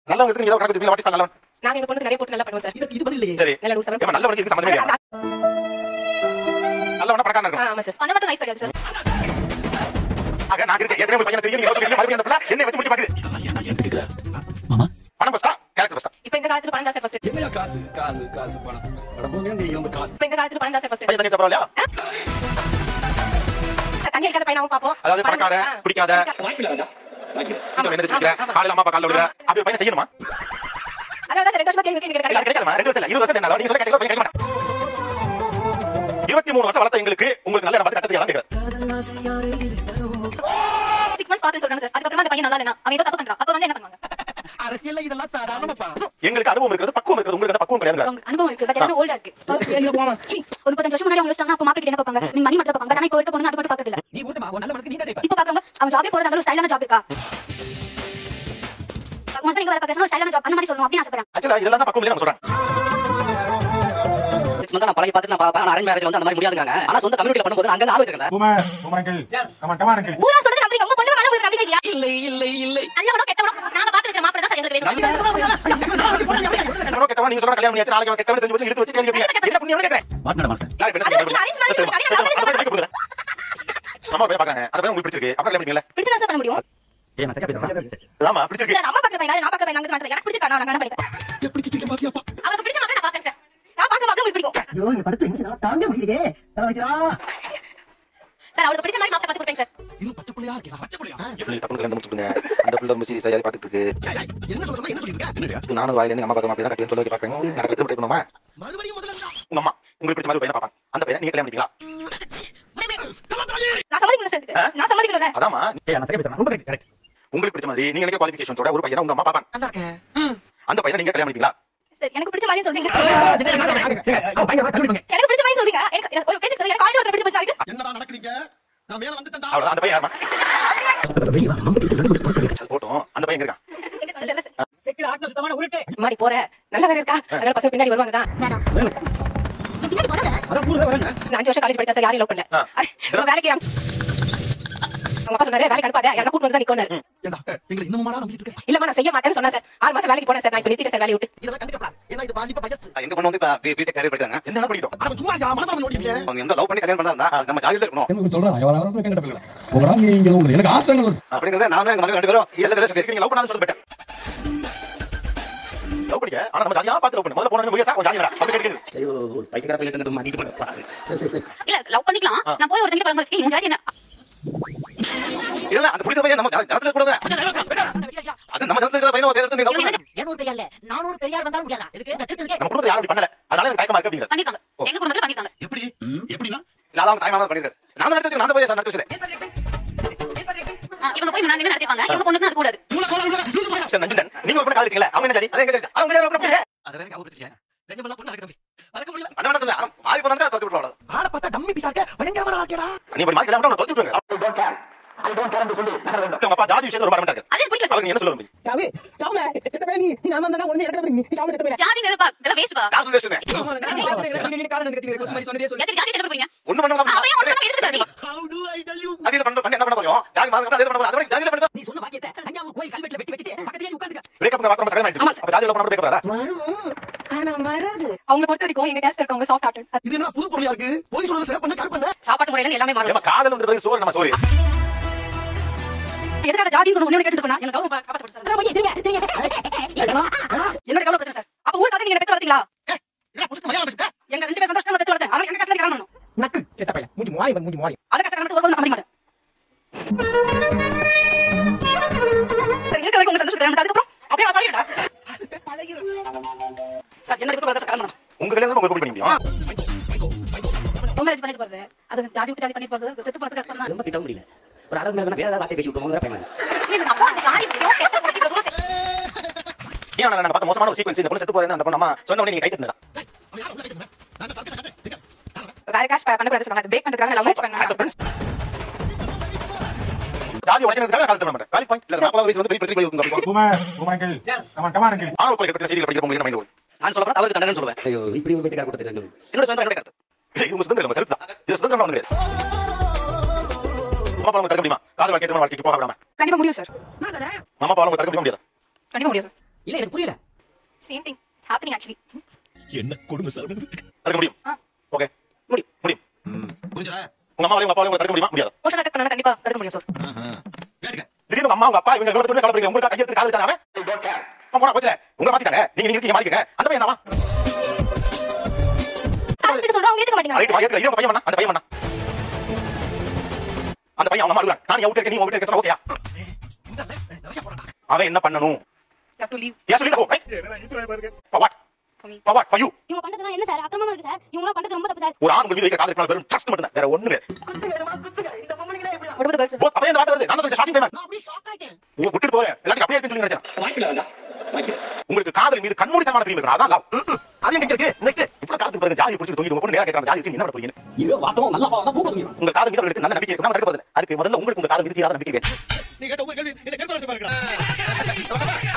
நல்லவங்களுக்கு நீங்க ஏதோ கணக்கு வச்சுப்பீங்க, வாட்டி சார் நல்லவன். நாங்க எங்க பொண்ணுக்கு நிறைய போட்டு நல்லா பண்ணுவோம் சார் இது இது பதில் இல்லையே சரி நல்ல லூஸ் ஏம்மா, நல்லவனுக்கு இதுக்கு சம்மந்தமே இல்லையா? நல்லவனா பணக்காரனா இருக்கணும். ஆமா சார் அந்த மட்டும் லைஃப் கிடையாது சார் ஆக, நான் இருக்கேன். ஏற்கனவே ஒரு பையனை தெரியும், நீங்க சொல்றீங்க, மறுபடியும் அந்த பிள்ளை என்னை வச்சு முடிச்சு பாக்குது. மாமா பணம் first ஆ? character first ஆ? இப்போ இந்த காலத்துக்கு பணம் தான் சார் ஃபர்ஸ்ட் என்னையா காசு காசு காசு பணம் அடப்போங்க இங்க இவங்க காசு இப்போ இந்த காலத்துக்கு பணம் தான் சார் ஃபர்ஸ்ட் பையன் தண்ணி சாப்பிடறா இல்லையா? தண்ணி அடிக்காத பையனாவும் பாப்போம் அதாவது பணம் பணக்கார, ஆ. பிடிக்காத, வாய்ப்பில்லை ராஜா வாய்ப்பில்லை வீட்டுல என்ன தெரிஞ்சுக்கிற, ஆமா, ஆமா. காலையில அம்மா அப்பா கால்ல விழுற, அப்படி ஒரு பையனை செய்யணுமா? அதனால தான் சார் ரெண்டு வருஷமா கேள்வி கேட்க இல்ல, அது கிடையாது கிடைக்காதும்மா. ரெண்டு வருஷம் இல்ல, இருபது வருஷம் என்ன, நீங்க சொல்ல கேட்கல, பையன் கிடைக்க மாட்டான். இருபத்தி மூணு வருஷம் வளர்த்த எங்களுக்கு உங்களுக்கு நல்ல இடம் பார்த்து கட்டத்துக்கு தான் கேட்கிறேன் சிக்ஸ் மந்த்ஸ் பார்த்து சொல்றாங்க சார் அதுக்கப்புறமா அந்த பையன் நல்லா இல்லைனா அவன் ஏதோ தப்பு பண்றான் அப்ப வந்து என்ன பண்ணுவாங்க அரசியல்ல இதெல்லாம் சாதாரணமாப்பா எங்களுக்கு அனுபவம் இருக்கிறது பக்குவம் இருக்கிறது உங்களுக்கு அந்த பக்குவம் கிடையாது அவங்க அனுபவம் இருக்கு பட் எல்லாமே ஓல்டா இருக்கு ஒரு முப்பத்தஞ்சு வருஷம் முன்னாடி அவங்க யோசிச்சாங்க அப்ப மார்க்கெட் என்ன பார்ப்பாங்க நீ மணி மட்டும் பார்ப்பாங்க பட் ஆனா இப்போ இருக்க பொண்ணு அது மட்டும் பார்க்கறது இல்ல நீ கூட்டமா உன் நல்ல மனசுக்கு நீ தான் இப்போ பாக்குறவங்க அவன் ஜாபே போறது அந்த ஸ்டைலான ஜாப் இருக்கா உங்க நீங்க வர பார்க்கறது ஸ்டைலான ஜாப் அந்த மாதிரி சொல்லணும் அப்படின்னு ஆசைப்படுறேன் ஆக்சுவலா இதெல்லாம் தான் பக்குவம் இல்லைன்னு நான் சொல்றேன் சிக்ஸ் மந்த் நான் பழகி பார்த்துட்டு நான் பார்ப்பேன் அரேஞ்ச் மேரேஜ் வந்து அந்த மாதிரி முடியாதுங்க ஆனா சொந்த கம்யூனிட்டில பண்ணும்போது அங்க ஆள் வச்சிருக்கேன் sir Boomer, Boomer uncle. Yes. Come on, come on, uncle. ஊரா சொல்றது நம்புறீங்க உங்க பொண்ணு மேல உங்களுக்கு நம்பிக்கை இல்லையா இல்லை இல்லை இல்லை நல்லவனோ கெட்டவனோ நாங்க பாத்து இருக்கிற மாப்பிள்ளை தான் சார் எங்களுக்கு வேணும் நல்ல கெட்டவன் நீங்க சொல்ற கல்யாணம் பண்ணியாச்சு நாளைக்கு அவன் கெட்டவன் தெரிஞ்சு போச்சு எடுத்து வச்சு கேள்வி கேட்பீங்க என்ன புண்ணியம் கேட்கிறேன் மாட்டேன் மாட்டேன் யார் இப்ப அது என்ன ஒரு arrange marriage, arrange marriage அந்த பையன் கொடுக்குறேன். அம்மா போய் பார்க்கறாங்க அந்த பையன் உங்களுக்கு பிடிச்சிருக்கு அப்புறம் கல்யாணம் பண்ணிக்கல பிடிச்சதா சார் பண்ண முடியும் ஆமா பிடிச்சிருக்கு சார் அம்மா பாக்குற பையன் நான் பாக்குற பையன் நாங்க எனக்கு பிடிச்சிருக்கா நான் என்ன பண்ணிப்பேன் எப்படி திட்டிட்டு பாத்தியாப்பா அவளுக்கு பிடிச்ச மாப்பிள்ளை நான் பாப்பேன் சார் நான் பாக்குற மாப்பிள்ளை உங்களுக்கு பிடிக்கும் ஐயோ இங்க படுத்து எங்க தாங்க முடியலையே தலைவலிக்கிறா சார் அவளுக்கு பிடிச்ச மாதிரி மாப்பிள்ளை பார்த்து கொடுப்பேன் சார் இது பச்சை புள்ளையா இருக்கா பச்சை புள்ளையா எப்படி டப்புனு கல்யாணம் முடிச்சுடுங்க அந்த பிள்ளை ரொம்ப சீரியஸா யாரி பார்த்துட்டு இருக்கு என்ன சொல்றா என்ன சொல்லிருக்க என்னடியா இது நானும் வாயில இருந்து அம்மா பக்கம் அப்படி தான் கட்டி சொல்ல வைக்க பார்க்கறேன் நடக்கிறது ட்ரை பண்ணுமா மறுபடியும் முதல்ல இருந்தா உங்க அம்மா உங்களுக்கு பிடிச்ச மாதிரி ஒரு பையனை பார்ப்பாங்க அந்த பையனை நீங்க கல்யாணம் பண்ணிக்கலாம் நான் சம்மதிக்கல சார் இதுக்கு. நான் சம்மதிக்கல அதாம்மா உங்களுக்கு பிடிச்ச மாதிரி நீங்க நினைக்கிற குவாலிஃபிகேஷனோட ஒரு பையனை உங்க அம்மா பார்ப்பாங்க அந்த பையனை நீங்க கல்யாணம் பண்ணிக்கலாம் சார் எனக்கு பிடிச்ச மாதிரி சொல்றீங்க எனக்கு பிடிச்ச மாதிரி சொல்றீங்க எனக்கு எனக்கு ஒரு பேச்சு சொல்லுங்க எனக்கு ஆல்ரெடி பிடிச்ச மாதிரி இருக்கு என்னடா நடக்குறீங்க நான் மேல வந்துட்டேன்டா அவ்வளவுதான் அந்த பையன் யாருமா அது போட்டோம் அந்த பையன் எங்க இருக்கான் எனக்கு சொல்லல சார் செக்கில ஆட்டின சுத்தமான உருட்டு முன்னாடி போற நல்ல வேற இருக்கா அதனால பசங்க பின்னாடி வருவாங்க தான் பின்னாடி போறாங்க அட கூட வரேன் நான் அஞ்சு வருஷம் காலேஜ் படிச்சா சார் யாரையும் லவ் பண்ணல ஆ. அவன் வேலைக்கு அனுப்பிச்சு- அவங்க அப்பா சொன்னாரு வேலைக்கு அனுப்பாத யாரா கூட்டு வந்து தான் நிக்கணும் ஏண்டா எங்களை இன்னுமாடா நம்பிட்டு இருக்க இல்லம்மா நான் செய்ய மாட்டேன்னு சொன்னேன் சார் ஆறு மாசம் வேலைக்கு போனேன் சார் நான் இப்ப நிறுத்திட்டேன் சார் வேலையை விட்டு இதெல்லாம் கண்டுக்கப்படாது ஏன்னா இது பாலிப்ப வயசு எங்க பொண்ணு வந்து இப்ப பிடெக் கேரியர் படிக்கிறாங்க என்ன பண்ணிட்டோம் அட சும்மா யா மனசுல நோட்டிங்க அவங்க எந்த லவ் பண்ணி கல்யாணம் பண்ணா இருந்தா அது நம்ம ஜாதியில இருக்கணும் எனக்கு சொல்றேன் எவ்வளவு நேரம் கேட்க பிள்ளை உங்களா நீங்க உங்களுக்கு எனக்கு ஆத்திரங்கள் வருது. அப்படிங்கறத நானும் எங்க மனைவி ரெண்டு பேரும் எல்லா ரிலேஷன் நீங்க லவ் பண்ணாலும் சொல்ல பெட்டர் லவ் பண்ணிக்க ஆனா நம்ம ஜாலியா பார்த்து லவ் பண்ணு முதல்ல போன முயசா கொஞ்சம் ஜாலியா அப்படி கேட்குது ஐயோ ஒரு பைத்தியக்கார பையில இருந்து மாட்டிட்டு போறா இல்ல லவ் பண்ணிக்கலாம் நான் போய் ஒருத்தங்க பழகும் ஏய் உன் ஜாதி என்ன இல்ல அந்த பிடிச்ச பையன் நம்ம ஜனத்துல கூட அது நம்ம ஜனத்துல இருக்கிற பையனை ஒரு தேர்தல் நீங்க love இவங்க பண்ணுங்க. இருநூறு பெரியார் இல்ல நானூறு பெரியார் வந்தாலும் முடியாதா இதுக்கு இந்த திருத்தலுக்கே நம்ம குடும்பத்துல யாரும் அப்படி பண்ணல அதனால எனக்கு தயக்கமா இருக்கு அப்படிங்கிறது பண்ணிருக்காங்க எங்க குடும்பத்துல பண்ணிருக்காங்க எப்படி எப்படின்னா இல்ல அதான் அவங்க தாய்மாமா பண்ணிருக்காரு நான் நடத்தி வச்சு நான் தான் போய் நடத்தி வச்சது இவங்க போய் முன்னாடி நின்னு நடத்திப்பாங்க இவங்க பொண்ணுக்கு அது கூடாது சரி, நஞ்சுண்டன் நீங்க ஒரு பொண்ணு காதலிக்கல அவங்க என்ன சரி அதே எங்க அவங்க கல்யாணம் பண்ண அத வேற ஞாபகப்படுத்திருக்கேன் நெஞ்சமெல்லாம் பொண்ணு தம்பி மறக்க முடியல அண்ணா நடத்துங்க ஆனா மாறி போனாங்க தோத்து விட்டுருவாங்க ஆளை பார்த்தா டம்மி பீஸா இருக்க பயங்கரமான ஆக்கியடா நீ இப்படி மாதிரி கல்யாணம் பண்ணா தொலைச்சு விட்டுருங்க உங்க அப்பா ஜாதி விஷயத்துல ரொம்ப அரமண்டா அது எனக்கு பிடிக்கல அவர் நீ என்ன சொல்ல விரும்புறீங்க? சாவு சாவுல செத்த பேர் நீ நீ நான் வந்தா உடனே இறக்குறது நீ சாவுல செத்த பேர் ஜாதி பா இதெல்லாம் வேஸ்ட் பா நான் சொல்லி வச்சுட்டேன் எதுக்கு ஜாதி என்ன போறீங்க ஒண்ணு பண்ண அப்படியே ஒண்ணு பண்ண எதுக்கு ஜாதி how do I tell you அதில பண்ண பண்ணி என்ன பண்ண போறோம் ஜாதி மார்க்க அதே பண்ண போறோம் அதே ஜாதியில பண்ண நீ சொன்ன வாக்கியத்தை தஞ்சாவூர் கோயில் கல்வெட்டுல வெட்டி வச்சுட்டு பக்கத்துலயே உட்கார்ந்துக்க பிரேக்கப் வார்த்தை நம்ம சகஜமா ஆயிடுச்சு அப்ப ஜாதி லவ் பண்ணா பிரேக்கப் வராதா வரும் ஆனா வராது அவங்களை பொறுத்த வரைக்கும் எங்க கேஸ்ட் இருக்கவங்க சாஃப்ட் ஹார்ட்டட் இது என்ன புது பொருளா இருக்கு போய் சொல்றது சேவ் பண்ண கால் பண்ண சாப்பாட்டு முறையில இருந்து எல்லாமே மாறும் ஏமா காதல் வந்து பிறகு சோறு நம்ம சோறு எதுக்காக ஜாதி ஒண்ணு கேட்டு இருக்கணும் எனக்கு கவனம் காப்பாத்த சார் போய் சரிங்க சரிங்க என்னோட கவலை பிரச்சனை சார் அப்ப ஊருக்காக நீங்க பெத்து வரீங்களா என்ன புதுசு மலையாளம் பேசுற எங்க ரெண்டு பேரும் சந்தோஷமா பெத்து வரது அதனால எங்க கஷ்டம் காரணம் நக்கு செத்த பையன் மூஞ்சி மாறி வந்து மூஞ்சி மாறி அத கஷ்டம் மட்டும் ஒரு சம்மதிக்க மாட்டேன் சரி, இருக்கிற வரைக்கும் உங்க சந்தோஷத்தை தர மாட்டேன் அதுக்கப்புறம் அப்படியே நான் பழகிடா சார் என்னோட இதுக்கு சார் கல்யாணம் உங்க கல்யாணம் உங்க எப்படி பண்ண முடியும் மேரேஜ் பண்ணிட்டு போறது அது ஜாதி விட்டு ஜாதி பண்ணிட்டு போறது செத்து போறதுக்கு அப்புறம் தான் ரொம்ப திட்ட முடியல ஒரு அளவுக்கு மேல வேற ஏதாவது வார்த்தை பேசி விட்டுமோங்கிற பையன் அப்போ அந்த ஜாதி பிடிக்கும் கெட்ட பிடிக்கும் இவ்வளவு தூரம் செ- ஏன் நான் பார்த்த மோசமான ஒரு சீக்வன்ஸ் இந்த பொண்ணு செத்து போறேன்னு அந்த பொண்ணு அம்மா சொன்ன உடனே நீங்க கை தட்டுனதா அவன் யாரும் உள்ள கேட்கணும் நான் சர்க்கஸ் கட்டேன் வேற காஸ்ட் பண்ணக்கூடாது சொன்னாங்க பிரேக் பண்றதுக்காக லவ் மேட்ச் பண்ணாங்க ஜாதி உடைக்கிறதுக்காக கால் தர மாட்டேன் வேலிட் பாயிண்ட் இல்ல நாற்பது வயசு வந்து பெரிய பிரச்சனை போய் Boomer, Boomer uncle. Come on, come on, uncle. ஆணவ கொலை கட்டின செய்திகள் படிக்கிற உங்களுக்கு மைண்ட் ஓடும் நான் சொல்ல போனா தவறுக்கு தண்டனை சொல்லுவேன் ஐயோ இப்படி ஒரு பைத்தியக்கார கொடுத்துட்டு ரெண்டு என்னோட சொந்த என்னோட கருத்து இது உங்க சுதந்திரம் நம்ம கருத்து தான் இது சுதந்திரம் ஒண்ணு கிடையாது அம்மா பாவம் தடுக்க முடியுமா காதல் வாழ்க்கை திருமண வாழ்க்கைக்கு போக விடாம கண்டிப்பா முடியும் சார் அம்மா பாவம் தடுக்க முடிய முடியாது கண்டிப்பா முடியும் சார் இல்ல எனக்கு புரியல சேம் திங் ஹேப்பனிங் ஆக்சுவலி என்ன கொடுமை சரவணன் தடுக்க முடியும் ஆ. ஓகே முடியும். முடியும் புரிஞ்சா உங்க அம்மாவையும் உங்க அப்பாவையும் உங்களை தடுக்க முடியுமா முடியாது மோஷன் அட்டாக் பண்ணா கண்டிப்பா தடுக்க முடியும் சார் கேட்டுக்க திடீர்னு உங்க அம்மா உங்க அப்பா இவங்க எவ்வளவு தூரம் கலப்புறீங்க உங்களுக்கு கையெழுத்து காது தானே அவன் அவன் போனா போச்சுல உங்களை மாத்திட்டாங்க நீங்க நீங்க இருக்கீங்க மாத்திக்கங்க அந்த பையன் என்னவா பேரண்ட்ஸ் கிட்ட சொல்றா அவங்க ஏத்துக்க மாட்டேங்கிறாங்க ரைட் வாயத்துல இது உங்க பையன் பண்ணா அந்த பையன் பண்ணா அந்த பையன் அவங்க அம்மா அழுகுறாங்க நான் என் வீட்டுல இருக்க நீ உங்க வீட்டுல இருக்க ஓகேயா அவன் என்ன பண்ணணும் யூ ஹேவ் டு லீவ் ஏன் சொல்லி தரோ for what for what for you இவங்க பண்றதுலாம் என்ன சார் அக்கிரமமா இருக்கு சார் இவங்க பண்றது ரொம்ப தப்பு சார் ஒரு ஆண் உங்கள் மீது வைக்கிற காதலுக்கு வெறும் ட்ரஸ்ட் மட்டும் தான் வேற ஒண்ணு இல்ல what about the girls both அப்பவே இந்த வார்த்தை வருது நான் தான் ஷாக்கிங் ஃபேமஸ் நான் அப்படியே ஷாக் ஆயிட்டேன் உங்க விட்டுட்டு போறேன் எல்லாத்தையும் அப்படியே இருக்குன்னு சொல்லி நினைச்சேன் உங்களுக்கு காதல் மீது கண்மூடித்தனமான பிரியம் இருக்கு அதான் love. அது எங்க இருக்கு நெக்ஸ்ட் இவ்வளவு காலத்துக்கு பிறகு ஜாதி பிடிச்சிட்டு தூக்கி உங்க பொண்ணு நேரா கேட்கறாங்க ஜாதி வச்சு என்ன பண்ண போறீங்க இது வாஸ்தவம் நல்லா பாவம் தூக்க முடியும் உங்க காதல் மீது அவங்களுக்கு நல்ல நம்பிக்கை இருக்கு நான் தடுக்க போறது அதுக்கு முதல்ல உங்களுக்கு உங்க காதல் மீது தீராத நம்பிக்கை வேணும் நீ கேட்ட உங்க கேள்வி என்ன கேட்க பாருங்க